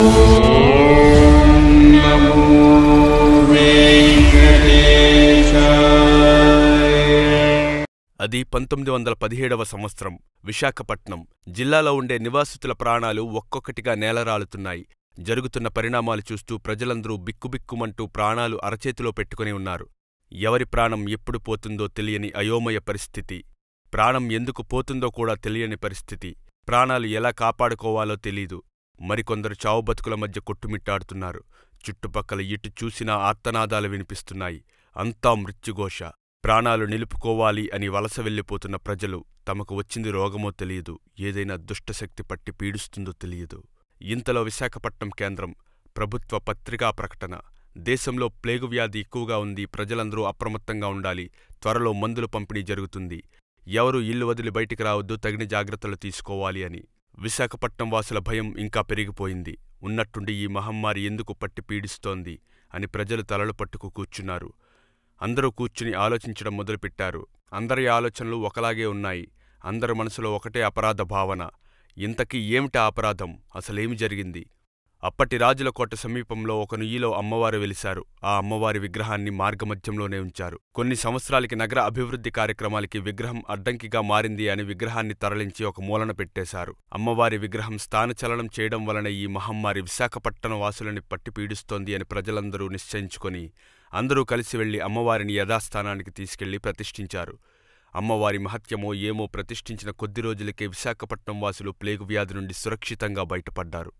అది పంతొమ్మిది వందల పదిహేడవ సంవత్సరం విశాఖపట్నం జిల్లాలో ఉండే నివాసితుల ప్రాణాలు ఒక్కొక్కటిగా నేలరాలుతున్నాయి జరుగుతున్న పరిణామాలు చూస్తూ ప్రజలందరూ బిక్కుబిక్కుమంటూ ప్రాణాలు అరచేతిలో పెట్టుకుని ఉన్నారు ఎవరి ప్రాణం ఎప్పుడు పోతుందో తెలియని అయోమయ పరిస్థితి ప్రాణం ఎందుకు పోతుందో కూడా తెలియని పరిస్థితి ప్రాణాలు ఎలా కాపాడుకోవాలో తెలీదు మరికొందరు చావు బతుకుల మధ్య కొట్టుమిట్టాడుతున్నారు చుట్టుపక్కల ఇటు చూసినా ఆర్తనాదాలు వినిపిస్తున్నాయి అంతా మృత్యుఘోష ప్రాణాలు నిలుపుకోవాలి అని వలస వెళ్ళిపోతున్న ప్రజలు తమకు వచ్చింది రోగమో తెలియదు ఏదైనా దుష్టశక్తి పట్టి పీడిస్తుందో తెలియదు ఇంతలో విశాఖపట్నం కేంద్రం ప్రభుత్వ పత్రికా ప్రకటన దేశంలో ప్లేగు వ్యాధి ఎక్కువగా ఉంది ప్రజలందరూ అప్రమత్తంగా ఉండాలి త్వరలో మందులు పంపిణీ జరుగుతుంది ఎవరూ ఇల్లు వదిలి బయటికి రావద్దు తగిన జాగ్రత్తలు తీసుకోవాలి అని విశాఖపట్నం వాసుల భయం ఇంకా పెరిగిపోయింది ఉన్నట్టుండి ఈ మహమ్మారి ఎందుకు పట్టి పీడిస్తోంది అని ప్రజలు తలలు పట్టుకు కూర్చున్నారు అందరూ కూర్చుని ఆలోచించడం మొదలుపెట్టారు అందరి ఆలోచనలు ఒకలాగే ఉన్నాయి అందరి మనసులో ఒకటే అపరాధ భావన ఇంతకీ ఏమిటా అపరాధం అసలేమి జరిగింది అప్పటి రాజుల కోట సమీపంలో ఒక నుయ్యిలో అమ్మవారు వెలిశారు ఆ అమ్మవారి విగ్రహాన్ని మార్గమధ్యంలోనే ఉంచారు కొన్ని సంవత్సరాలకి నగర అభివృద్ధి కార్యక్రమాలకి విగ్రహం అడ్డంకిగా మారింది అని విగ్రహాన్ని తరలించి ఒక మూలన పెట్టేశారు అమ్మవారి విగ్రహం స్థానచలనం చేయడం వలన ఈ మహమ్మారి విశాఖపట్టణ వాసులని పట్టి పీడిస్తోంది అని ప్రజలందరూ నిశ్చయించుకొని అందరూ కలిసి వెళ్లి అమ్మవారిని యథాస్థానానికి తీసుకెళ్లి ప్రతిష్ఠించారు అమ్మవారి మహత్యమో ఏమో ప్రతిష్ఠించిన కొద్ది రోజులకే విశాఖపట్నం వాసులు ప్లేగు వ్యాధి నుండి సురక్షితంగా బయటపడ్డారు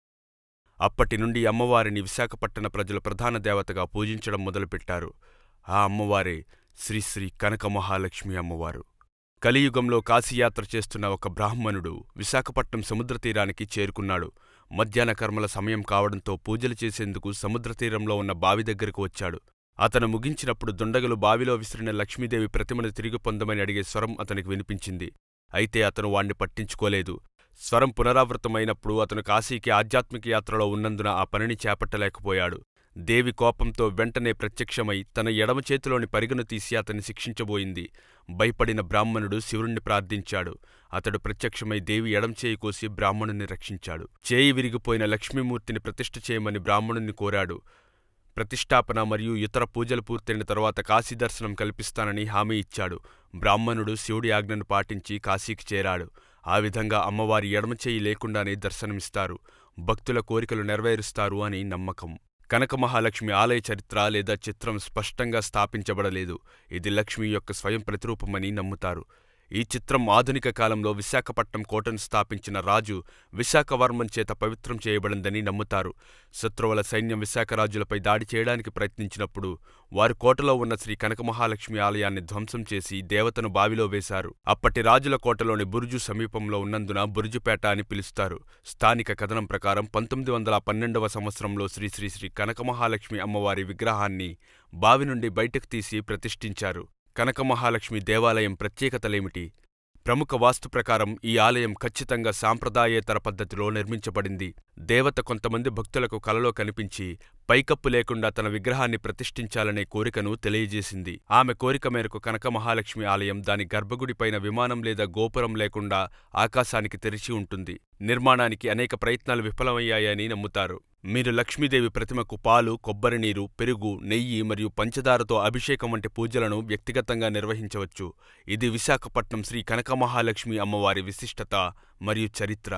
అప్పటి నుండి అమ్మవారిని విశాఖపట్టణ ప్రజలు ప్రధాన దేవతగా పూజించడం మొదలుపెట్టారు ఆ అమ్మవారే శ్రీ కనక మహాలక్ష్మి అమ్మవారు కలియుగంలో కాశీయాత్ర చేస్తున్న ఒక బ్రాహ్మణుడు విశాఖపట్నం సముద్రతీరానికి చేరుకున్నాడు మధ్యాహ్న కర్మల సమయం కావడంతో పూజలు చేసేందుకు సముద్రతీరంలో ఉన్న బావి దగ్గరకు వచ్చాడు అతను ముగించినప్పుడు దుండగలు బావిలో విసిరిన లక్ష్మీదేవి ప్రతిమను తిరిగి పొందమని అడిగే స్వరం అతనికి వినిపించింది అయితే అతను వాణ్ణి పట్టించుకోలేదు స్వరం పునరావృతమైనప్పుడు అతను కాశీకి ఆధ్యాత్మిక యాత్రలో ఉన్నందున ఆ పనిని చేపట్టలేకపోయాడు దేవి కోపంతో వెంటనే ప్రత్యక్షమై తన ఎడమ చేతిలోని పరిగను తీసి అతన్ని శిక్షించబోయింది భయపడిన బ్రాహ్మణుడు శివుణ్ణి ప్రార్థించాడు అతడు ప్రత్యక్షమై దేవి ఎడం చేయి కోసి బ్రాహ్మణుని రక్షించాడు చేయి విరిగిపోయిన లక్ష్మీమూర్తిని ప్రతిష్ఠ చేయమని బ్రాహ్మణుని కోరాడు ప్రతిష్టాపన మరియు ఇతర పూజలు పూర్తయిన తరువాత కాశీ దర్శనం కల్పిస్తానని హామీ ఇచ్చాడు బ్రాహ్మణుడు శివుడి ఆజ్ఞను పాటించి కాశీకి చేరాడు ఆ విధంగా అమ్మవారి ఎడమచేయి లేకుండానే దర్శనమిస్తారు భక్తుల కోరికలు నెరవేరుస్తారు అని నమ్మకం కనక మహాలక్ష్మి ఆలయ చరిత్ర లేదా చిత్రం స్పష్టంగా స్థాపించబడలేదు ఇది లక్ష్మి యొక్క స్వయం ప్రతిరూపమని నమ్ముతారు ఈ చిత్రం ఆధునిక కాలంలో విశాఖపట్నం కోటను స్థాపించిన రాజు విశాఖవర్మన్ చేత పవిత్రం చేయబడిందని నమ్ముతారు శత్రువుల సైన్యం విశాఖ రాజులపై దాడి చేయడానికి ప్రయత్నించినప్పుడు వారు కోటలో ఉన్న శ్రీ కనకమహాలక్ష్మి ఆలయాన్ని ధ్వంసం చేసి దేవతను బావిలో వేశారు అప్పటి రాజుల కోటలోని బురుజు సమీపంలో ఉన్నందున బురుజుపేట అని పిలుస్తారు స్థానిక కథనం ప్రకారం పంతొమ్మిది వందల పన్నెండవ సంవత్సరంలో శ్రీ శ్రీ శ్రీ కనకమహాలక్ష్మి అమ్మవారి విగ్రహాన్ని బావి నుండి బయటకు తీసి ప్రతిష్ఠించారు కనకమహాలక్ష్మి దేవాలయం ప్రత్యేకతలేమిటి ప్రముఖ వాస్తు ప్రకారం ఈ ఆలయం ఖచ్చితంగా సాంప్రదాయేతర పద్ధతిలో నిర్మించబడింది దేవత కొంతమంది భక్తులకు కలలో కనిపించి పైకప్పు లేకుండా తన విగ్రహాన్ని ప్రతిష్ఠించాలనే కోరికను తెలియజేసింది ఆమె కోరిక మేరకు కనక మహాలక్ష్మి ఆలయం దాని గర్భగుడిపైన విమానం లేదా గోపురం లేకుండా ఆకాశానికి తెరిచి ఉంటుంది నిర్మాణానికి అనేక ప్రయత్నాలు విఫలమయ్యాయని నమ్ముతారు మీరు లక్ష్మీదేవి ప్రతిమకు పాలు కొబ్బరి నీరు పెరుగు నెయ్యి మరియు పంచదారతో అభిషేకం వంటి పూజలను వ్యక్తిగతంగా నిర్వహించవచ్చు ఇది విశాఖపట్నం శ్రీ కనకమహాలక్ష్మి అమ్మవారి విశిష్టత మరియు చరిత్ర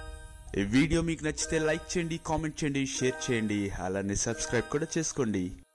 ఈ వీడియో మీకు నచ్చితే లైక్ చేయండి కామెంట్ చేయండి షేర్ చేయండి అలానే సబ్స్క్రైబ్ కూడా చేసుకోండి